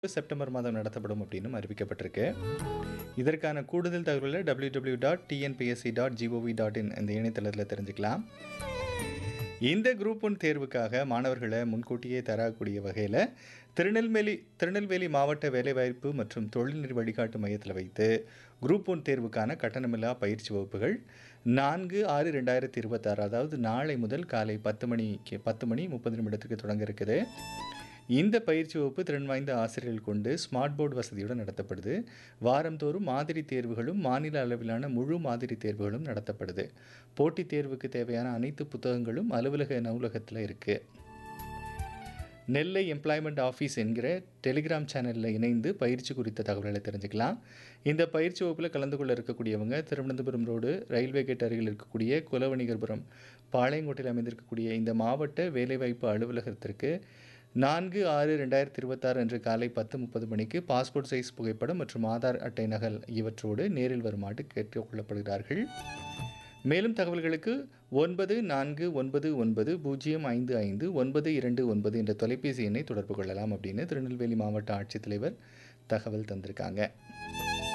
September மாதம் நடத்தப்படும் அப்படின்னும் அறிவிக்கப்பட்டிருக்கு இதற்கான கூடுதல் தகவல்களை W W dot TNPSC dot GOV dot in இந்த இணையதளத்தில் தெரிஞ்சுக்கலாம் இந்த குரூப் ஒன் தேர்வுக்காக மாணவர்களை முன்கூட்டியே தரக்கூடிய வகையில் திருநெல்வேலி திருநெல்வேலி மாவட்ட வேலைவாய்ப்பு மற்றும் தொழில்நெறி வழிகாட்டு மையத்தில் வைத்து குரூப் ஒன் தேர்வுக்கான கட்டணமில்லா பயிற்சி வகுப்புகள் நான்கு ஆறு ரெண்டாயிரத்தி இருபத்தாறு அதாவது நாளை முதல் காலை பத்து மணிக்கு பத்து மணி முப்பது நிமிடத்துக்கு தொடங்க இருக்குது இந்த பயிற்சி வகுப்பு திறன் வாய்ந்த ஆசிரியர்கள் கொண்டு ஸ்மார்ட் போர்டு வசதியுடன் நடத்தப்படுது வாரந்தோறும் மாதிரி தேர்வுகளும் மாநில அளவிலான முழு மாதிரி தேர்வுகளும் நடத்தப்படுது போட்டித் தேர்வுக்கு தேவையான அனைத்து புத்தகங்களும் அலுவலக நூலகத்தில் இருக்குது நெல்லை எம்ப்ளாய்மெண்ட் ஆஃபீஸ் என்கிற டெலிகிராம் சேனலில் இணைந்து பயிற்சி குறித்த தகவல்களை தெரிஞ்சுக்கலாம் இந்த பயிற்சி வகுப்பில் கலந்து கொள்ள இருக்கக்கூடியவங்க திருவனந்தபுரம் ரோடு ரயில்வே கேட் அருகில் இருக்கக்கூடிய குலவணிகர்புரம் பாளையங்கோட்டையில் அமைந்திருக்கக்கூடிய இந்த மாவட்ட வேலைவாய்ப்பு அலுவலகத்திற்கு நான்கு ஆறு ரெண்டாயிரத்தி இருபத்தாறு அன்று காலை பத்து முப்பது மணிக்கு பாஸ்போர்ட் சைஸ் புகைப்படம் மற்றும் ஆதார் அட்டை நகல் இவற்றோடு நேரில் வருமாறு கேட்டுக்கொள்ளப்படுகிறார்கள் மேலும் தகவல்களுக்கு ஒன்பது நான்கு ஒன்பது ஒன்பது பூஜ்ஜியம் ஐந்து ஐந்து ஒன்பது இரண்டு ஒன்பது என்ற தொலைபேசி எண்ணை தொடர்பு கொள்ளலாம் அப்படின்னு திருநெல்வேலி மாவட்ட ஆட்சித்தலைவர் தகவல் தந்திருக்காங்க